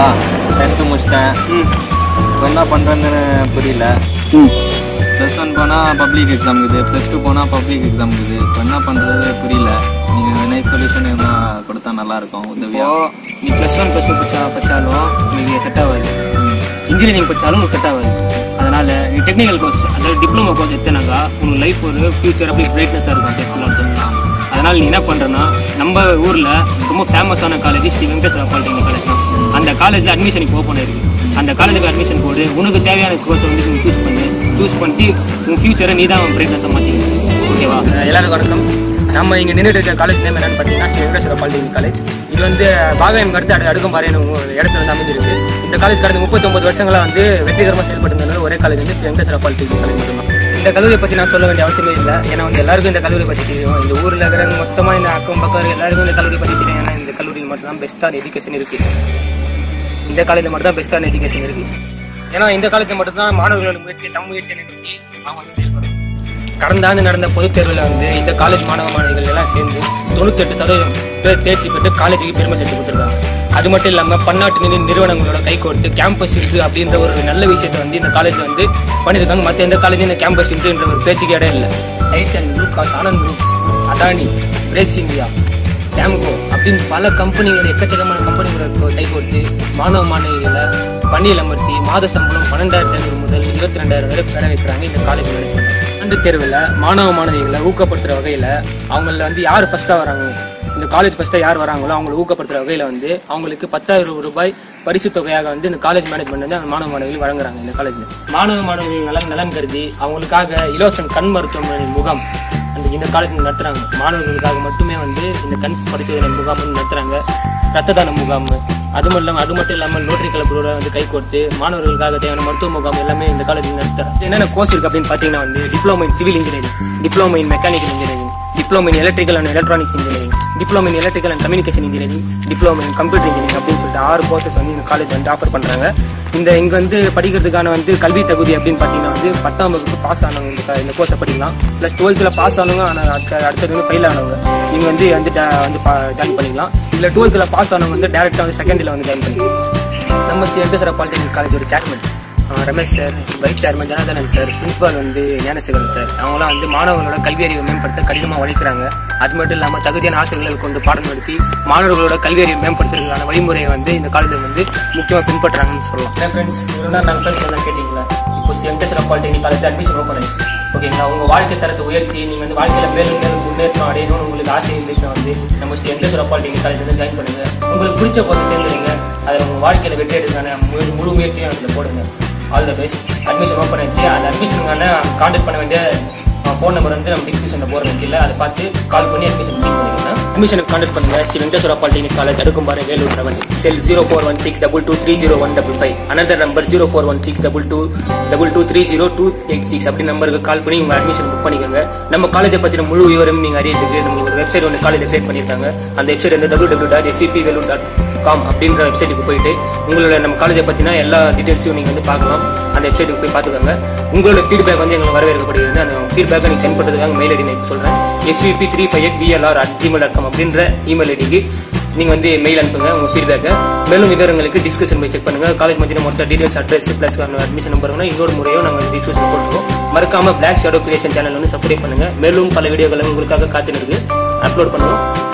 tenth முடிச்சிட்டேன் ம் இப்போ என்ன பண்ணுறதுன்னு புரியல ம் ப்ளஸ் ஒன் போனால் பப்ளிக் எக்ஸாம் இருக்குது ப்ளஸ் டூ போனால் பப்ளிக் எக்ஸாம் இருக்குது இப்போ என்ன பண்ணுறது புரியல நீங்கள் என்ன சொல்யூஷன் எதுவும் கொடுத்தா நல்லாயிருக்கும் இப்போ உதவியாக நீ ப்ளஸ் ஒன் ப்ளஸ் டூ படிச்சா படித்தாலும் உனக்கு செட் ஆகாது இன்ஜினியரிங் படித்தாலும் உனக்கு செட் ஆகாது அதனால் நீ டெக்னிக்கல் கோர்ஸ் அதாவது டிப்ளமோ கோர்ஸ் எடுத்தனாக்கா உனக்கு லைஃப் ஒரு ஃபியூச்சர் அப்படி பிரைட்னஸாக இருக்கும் டெக்னிக்கல் சொல்லலாம் அதனால் நீ என்ன பண்ணுறன்னா நம்ம ஊரில் ரொம்ப ஃபேமஸான college Shri Venkateswara polytechnic college தான் அந்த காலேஜில் அட்மிஷனுக்கு ஓப்பன் இருக்குது அந்த காலேஜுக்கு அட்மிஷன் போடு உனக்கு தேவையான கோர்ஸை வந்து நீ சூஸ் பண்ணு சூஸ் பண்ணிட்டு உன் ஃபியூச்சரை நீ தான் பிரைட்னஸாக மாற்றிக்கணும் ஓகேவா எல்லாருக்கும் வணக்கம் நம்ம இங்கே நின்றுட்டு இருக்க காலேஜ் நேம் என்னன்னு பார்த்தீங்கன்னா ஸ்ரீ வெங்கடேஸ்வர பாலிடெக்னிக் காலேஜ் இது வந்து பாகாயம் அடுத்து அடு அடுக்கும்பாறைன்னு ஒரு இடத்துல வந்து அமைஞ்சிருக்கு இந்த காலேஜ் கடந்த முப்பத்தொம்பது வருஷங்களா வந்து வெற்றிகரமாக செயல்பட்டு இருந்தது ஒரே காலேஜ் வந்து ஸ்ரீ வெங்கடேஸ்வர பாலிடெக்னிக் காலேஜ் மட்டும்தான் இந்த கல்லூரியை பற்றி நான் சொல்ல வேண்டிய அவசியமே இல்லை ஏன்னா வந்து எல்லாருக்கும் இந்த கல்லூரி பற்றி தெரியும் இந்த ஊரில் இருக்கிறவங்க மொத்தமாக இந்த அக்கம் பக்கம் இருக்க எல்லாருக்கும் இந்த கல்லூரி பற்றி தெரியும் ஏன்னா இந்த கல்லூரியில் மட்டும் தான் பெஸ்ட்டான எஜுகேஷன் இருக்குது இந்த காலேஜில் மட்டும் தான் பெஸ்ட்டான எஜுகேஷன் இருக்கு ஏன்னா இந்த காலேஜில் மட்டும் தான் மாணவர்களோட முயற்சி தம் முயற்சியை நினைச்சு அவங்க வந்து செயல்படும் கடந்த ஆண்டு நடந்த பொதுத் தேர்வில் வந்து இந்த காலேஜ் மாணவ மாணவிகள் எல்லாம் சேர்ந்து தொண்ணூத்தெட்டு சதவீதம் பேர் தேர்ச்சி பெற்று காலேஜுக்கு பெருமை சேர்த்து கொடுத்துருக்காங்க அது மட்டும் இல்லாமல் பன்னாட்டு நிதி நிறுவனங்களோட கைகோர்த்து கேம்பஸ் இன்ட்ரு அப்படின்ற ஒரு நல்ல விஷயத்தை வந்து இந்த காலேஜ் வந்து பண்ணியிருக்காங்க மற்ற எந்த காலேஜும் இந்த கேம்பஸ் இன்ட்ருன்ற ஒரு பேச்சுக்கு இடம் இல்லை Titan Lucas Anand groups Adani brakes India சாம்கோ அப்படின்னு பல கம்பெனிகளோட எக்கச்சக்கமான கம்பெனிகளோட கை கொடுத்து மாணவ மாணவிகளை பணியில் அமர்த்தி மாத சம்பளம் பன்னெண்டாயிரத்தி ஐநூறு முதல் இருபத்தி ரெண்டாயிரம் வரை பெற வைக்கிறாங்க இந்த காலேஜ் ஆண்டு தேர்வில் மாணவ மாணவிகளை ஊக்கப்படுத்துகிற வகையில் அவங்கள வந்து யார் ஃபர்ஸ்ட்டாக வராங்க இந்த காலேஜ் ஃபர்ஸ்ட்டாக யார் வராங்களோ அவங்களை ஊக்கப்படுத்துகிற வகையில் வந்து அவங்களுக்கு பத்தாயிரம் ரூபாய் பரிசு தொகையாக வந்து இந்த காலேஜ் மேனேஜ்மெண்ட் வந்து அந்த மாணவ மாணவிகள் வழங்குறாங்க இந்த காலேஜில் மாணவ மாணவிகள் நலன் நலன் கருதி அவங்களுக்காக இலவச கண் மருத்துவமனை முகாம் அந்த இந்த காலேஜில் நடத்துறாங்க மாணவர்களுக்காக மட்டுமே வந்து இந்த கண் பரிசோதனை முகாம் வந்து நடத்துறாங்க ரத்த தான முகாம் அது மட்டும் இல்லாமல் அது மட்டும் இல்லாமல் நோட்டரி கிளப்போட வந்து கை கோர்த்து மாணவர்களுக்காக தேவையான மருத்துவ முகாம் எல்லாமே இந்த காலேஜில் நடத்துறாங்க என்னென்ன கோர்ஸ் இருக்கு அப்படின்னு பார்த்தீங்கன்னா வந்து diploma in civil engineering diploma in mechanical engineering diploma in electrical and electronics engineering diploma in electrical and communication engineering diploma in computer engineering அப்படின்னு சொல்லிட்டு ஆறு கோர்சஸ் வந்து இந்த காலேஜ் வந்து ஆஃபர் பண்றாங்க இந்த இங்க வந்து படிக்கிறதுக்கான வந்து கல்வி தகுதி அப்படின்னு பார்த்தீங்கன்னா வந்து பத்தாம் வகுப்பு பாஸ் ஆனவங்க இந்த க- இந்த கோர்ஸை படிக்கலாம் ப்ளஸ் டுவெல்த்தில் பாஸ் ஆனவங்க ஆனால் அடுத்த அடுத்தது வந்து ஃபெயில் ஆனவங்க நீங்க வந்து வந்து da- வந்து ஜாயின் பண்ணிக்கலாம் இல்லை டுவெல்த்தில் பாஸ் ஆனவங்க வந்து டேரெக்டாக வந்து செகண்ட் இயர்ல வந்து ஜாயின் பண்ணிக்கலாம் நம்ம ஸ்ரீ வெங்கடேஸ்வர பாலிடெக்னிக் காலேஜோட chairman Ramesh sir vice chairman Janardhanan sir principal வந்து ஞானசேகரன் சார் அவங்களாம் வந்து மாணவர்களோட கல்வி அறிவை மேம்படுத்த கடினமாக உழைக்கிறாங்க அது மட்டும் இல்லாமல் தகுதியான ஆசிரியர்களை கொண்டு பாடம் நடத்தி மாணவர்களோட கல்வி அறிவை மேம்படுத்துறதுக்கான வழிமுறையை வந்து இந்த காலேஜில் வந்து முக்கியமாக பின்பற்றுறாங்கன்னு சொல்லலாம் என்ன ஃப்ரெண்ட்ஸ் இவ்வளோ நாங்கள் பேசுகிறதா கேட்டிங்களா இப்போ Shri Venkateswara polytechnic college admission open ஆயிடுச்சு ஓகேங்களா உங்க வாழ்க்கை தரத்தை உயர்த்தி நீங்க வந்து வாழ்க்கையில மேலும் மேலும் முன்னேற்றம் அடையணும்னு உங்களுக்கு ஆசை இருந்துச்சுன்னா வந்து நம்ம ஸ்ரீ வெங்கடேஸ்வர பாலிடெக்னிக் காலேஜ் வந்து ஜாயின் பண்ணுங்க உங்களுக்கு பிடிச்ச கோர்ஸ் தேர்ந்தெடுங்க அதில் உங்க வாழ்க்கையில வெற்றி எடுக்கான முழு முயற்சியும் அதில் போடுங்க all the best admission open ஆயிடுச்சு அந்த அட்மிஷனுக்கான கான்டாக்ட் பண்ண வேண்டிய ஃபோன் நம்பர் வந்து நம்ம டிஸ்கிரிப்ஷனில் போடுறோம் கீழே அதை பார்த்து கால் பண்ணி அட்மிஷன் புக் பண்ணிக்கலாம் அட்மிஷனுக்கு கான்டாக்ட் பண்ணுங்க Shri Venkateswara polytechnic college Adukkumparai Vellore seven cell zero four one six double two three zero one double five another number zero four one six double two double two three zero two eight six அப்படி நம்பருக்கு கால் பண்ணி உங்க admission book பண்ணிக்கோங்க நம்ம காலேஜை பற்றின முழு விவரம் நீங்க அறியறதுக்கு நம்ம ஒரு வெப்சைட் ஒன்று காலேஜ் கிரியேட் பண்ணியிருக்காங்க அந்த வெப்சைட் வந்து double double dot SCP Vellore dot com அப்படின்ற வெப்சைட்டுக்கு போயிட்டு உங்களோட நம்ம காலேஜை பற்றின எல்லா டீட்டெயில்ஸையும் நீங்கள் வந்து பார்க்கலாம் அந்த வெப்சைட்டுக்கு போய் பார்த்துக்கோங்க உங்களோட ஃபீட்பேக் வந்து எங்களுக்கு வரவேற்கப்படுகிறது அந்த ஃபீட்பேக்கை நீங்கள் சென்ட் பண்ணுறதுக்காக மெயில் ஐடி நான் சொல்கிறேன் SVP three five eight BLR at Gmail dot com email இமெயில் ஐடிக்கு நீங்கள் வந்து மெயில் அனுப்புங்க உங்கள் ஃபீட்பேக்கை மேலும் விவரங்களுக்கு டிஸ்கிரிப்ஷன் போய் செக் பண்ணுங்க காலேஜ் பற்றின மொத்த details address plus admission number இன்னொரு முறையும் நாங்கள் டிஸ்கிரிப்ஷன் போட்டுருக்கோம் மறக்காம பிளாக் ஷேடோ கிரியேஷன் சேனல் வந்து சப்ஸ்கிரைப் பண்ணுங்க மேலும் பல வீடியோக்களை உங்களுக்காக காத்துன்னு இருக்கு அப்லோட் பண்ணுவோம்